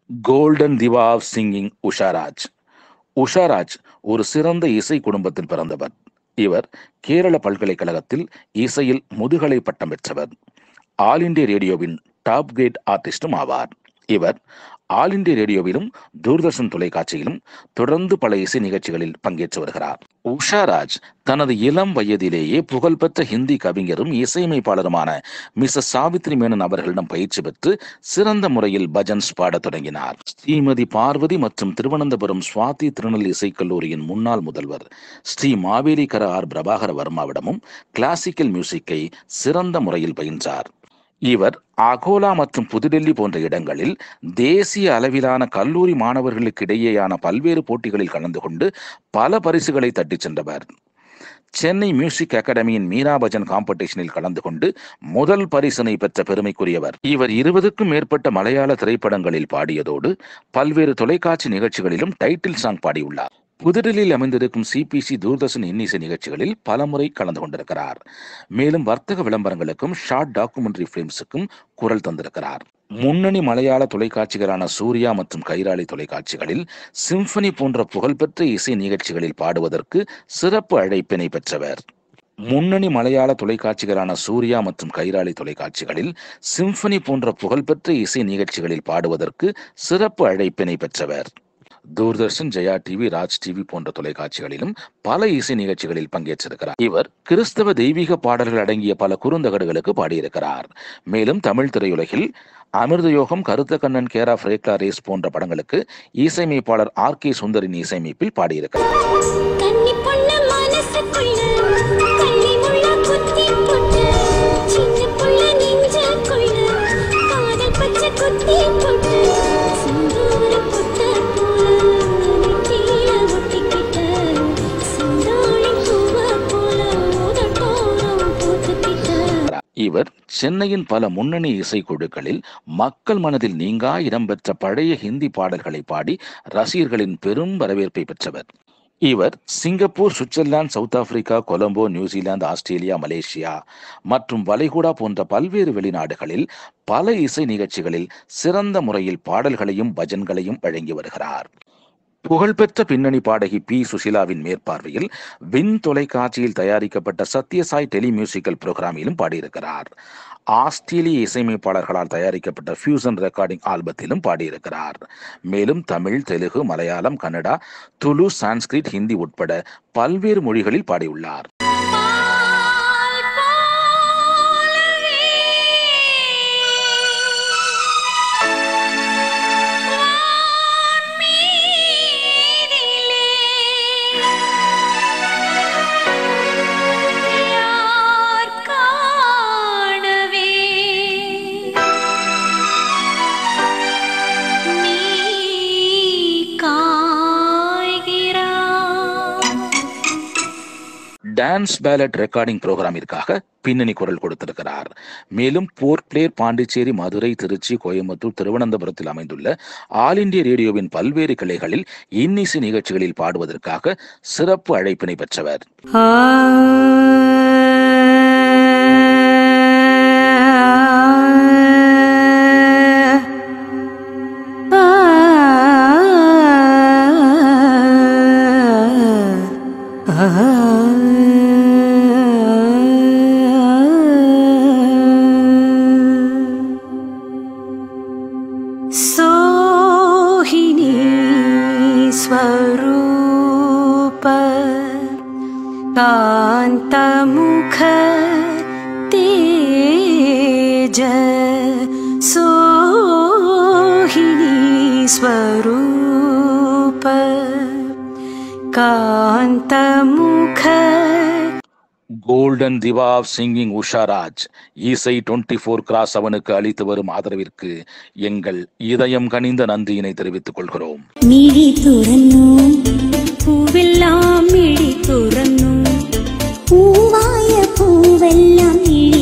golden diva of singing Usharaj Usharaj ஒரு சிறந்த இசை குடும்பத்தில் பிறந்தவர் இவர் கேரள பல்கலைக்கழகத்தில் இசையில் முதுகலை பட்டம் பெற்றவர் ஆல் இண்டியா ரேடியோவின் டாப் கிரேட் ஆர்டிஸ்டும் ஆவார் இவர் ஆல் இண்டியா ரேடியோவிலும் தூர்தர்ஷன் தொலைக்காட்சியிலும் தொடர்ந்து பல இசை நிகழ்ச்சிகளில் பங்கேற்று வருகிறார் உஷாராஜ் தனது இளம் வயதிலேயே புகழ்பெற்ற ஹிந்தி கவிஞரும் இசையமைப்பாளருமான மிஸ்ஸஸ் சாவித்ரி மேனன் அவர்களிடம் பயிற்சி பெற்று சிறந்த முறையில் பஜன்ஸ் பாடத் தொடங்கினார் ஸ்ரீமதி பார்வதி மற்றும் திருவனந்தபுரம் சுவாதி திருநெல் இசைக்கல்லூரியின் முன்னாள் முதல்வர் ஸ்ரீ மாவேலிகர ஆர் பிரபாகர வர்மாவிடமும் கிளாசிக்கல் மியூசிக்கை சிறந்த முறையில் பயின்றார் இவர் அகோலா மற்றும் புதுடெல்லி போன்ற இடங்களில் தேசிய அளவிலான கல்லூரி மாணவர்களுக்கு இடையேயான பல்வேறு போட்டிகளில் கலந்து கொண்டு பல பரிசுகளை தட்டிச் சென்றவர் சென்னை மியூசிக் அகாடமியின் மீரா பஜன் காம்படிஷனில் கலந்து கொண்டு முதல் பரிசினை பெற்ற பெருமைக்குரியவர் இவர் இருபதுக்கும் மேற்பட்ட மலையாள திரைப்படங்களில் பாடியதோடு பல்வேறு தொலைக்காட்சி நிகழ்ச்சிகளிலும் டைட்டில் சாங் பாடியுள்ளார் புதுடில்லியில் அமைந்திருக்கும் சிபிசி தூர்தர்ஷன் இன்னிசை நிகழ்ச்சிகளில் பலமுறை கலந்து கொண்டிருக்கிறார் மேலும் வர்த்தக விளம்பரங்களுக்கும் ஷார்ட் டாக்குமெண்ட்ரி பிலிம்ஸுக்கும் குரல் தந்திருக்கிறார் முன்னணி மலையாள தொலைக்காட்சிகளான சூர்யா மற்றும் கைராளி தொலைக்காட்சிகளில் சிம்பனி போன்ற புகழ்பெற்ற இசை நிகழ்ச்சிகளில் பாடுவதற்கு சிறப்பு அழைப்பினை பெற்றவர் முன்னணி மலையாள தொலைக்காட்சிகளான சூர்யா மற்றும் கைராளி தொலைக்காட்சிகளில் சிம்பனி போன்ற புகழ்பெற்ற இசை நிகழ்ச்சிகளில் பாடுவதற்கு சிறப்பு அழைப்பினை பெற்றவர் தூர்தர்ஷன் ஜெயா டிவி ராஜ் டிவி போன்ற தொலைக்காட்சிகளிலும் பல இசை நிகழ்ச்சிகளில் பங்கேற்றிருக்கிறார் இவர் கிறிஸ்தவ தெய்வீக பாடல்கள் அடங்கிய பல குறுந்தகடுகளுக்கு பாடியிருக்கிறார் மேலும் தமிழ் திரையுலகில் அமிர்த யோகம் கருத்த கண்ணன் கேரா ஃப்ரேக்லா ரேஸ் போன்ற படங்களுக்கு இசையமைப்பாளர் ஆர் கே சுந்தரின் இசையமைப்பில் பாடியிருக்கிறார் கன்னி பொண்ணு மனசுக்குள்ள கள்ளி முள்ள குத்தி போட்டு சின்ன புள்ள நெஞ்சுக்குள்ள காதல் பச்சை குத்தி போட்டு சிந்தூர பொட்ட போல நெத்தியில ஒட்டிக்கிட்ட சிந்தாளி பூவ போல உதட்டோரம் பூத்துக்கிட்ட இவர் சென்னையின் பல முன்னணி இசைக்குழுக்களில் மக்கள் மனதில் நீங்கா இடம்பெற்ற பழைய ஹிந்தி பாடல்களை பாடி ரசிகர்களின் பெரும் வரவேற்பை பெற்றவர் இவர் Singapore Switzerland South Africa Colombo New Zealand Australia Malaysia மற்றும் வளைகுடா போன்ற பல்வேறு வெளிநாடுகளில் பல இசை நிகழ்ச்சிகளில் சிறந்த முறையில் பாடல்களையும் பஜன்களையும் வழங்கி வருகிறார் புகழ்பெற்ற பின்னணி பாடகி பி சுசிலாவின் மேற்பார்வையில் வின் தொலைக்காட்சியில் தயாரிக்கப்பட்ட சத்யசாய் டெலிமியூசிக்கல் புரோகிராமிலும் பாடியிருக்கிறார் ஆஸ்திரேலிய இசையமைப்பாளர்களால் தயாரிக்கப்பட்ட ஃபியூசன் ரெக்கார்டிங் ஆல்பத்திலும் பாடியிருக்கிறார் மேலும் தமிழ் தெலுங்கு மலையாளம் கன்னடா துளு சான்ஸ்கிரிட் ஹிந்தி உட்பட பல்வேறு மொழிகளில் பாடியுள்ளார் பால் போலவே வான் மீதிலே யார் காணவே நீ காய்கிறாய் டான்ஸ் பேலட் ரெக்கார்டிங் புரோகிராமிற்காக பின்னணி குரல் கொடுத்திருக்கிறார் மேலும் போர்ட் பிளேயர் பாண்டிச்சேரி மதுரை திருச்சி கோயம்புத்தூர் திருவனந்தபுரத்தில் அமைந்துள்ள ஆல் இந்திய ரேடியோவின் பல்வேறு கிளைகளில் இன்னிசை நிகழ்ச்சிகளில் பாடுவதற்காக சிறப்பு அழைப்பினை பெற்றவர் सोहिनी स्वरूप कान्तमुख तेज सोहिनी स्वरूप कान्तमुख golden diva of singing Usharaj இசை டுவெண்ட்டி ஃபோர் கிராஸ் அவனுக்கு அளித்து வரும் ஆதரவிற்கு எங்கள் இதயம் கனிந்த நன்றியினை தெரிவித்துக் கொள்கிறோம் മിഴി തുറന്നു പൂവെല്ലാം മിഴി തുറന്നു പൂവായ പൂവെല്ലാം മിഴി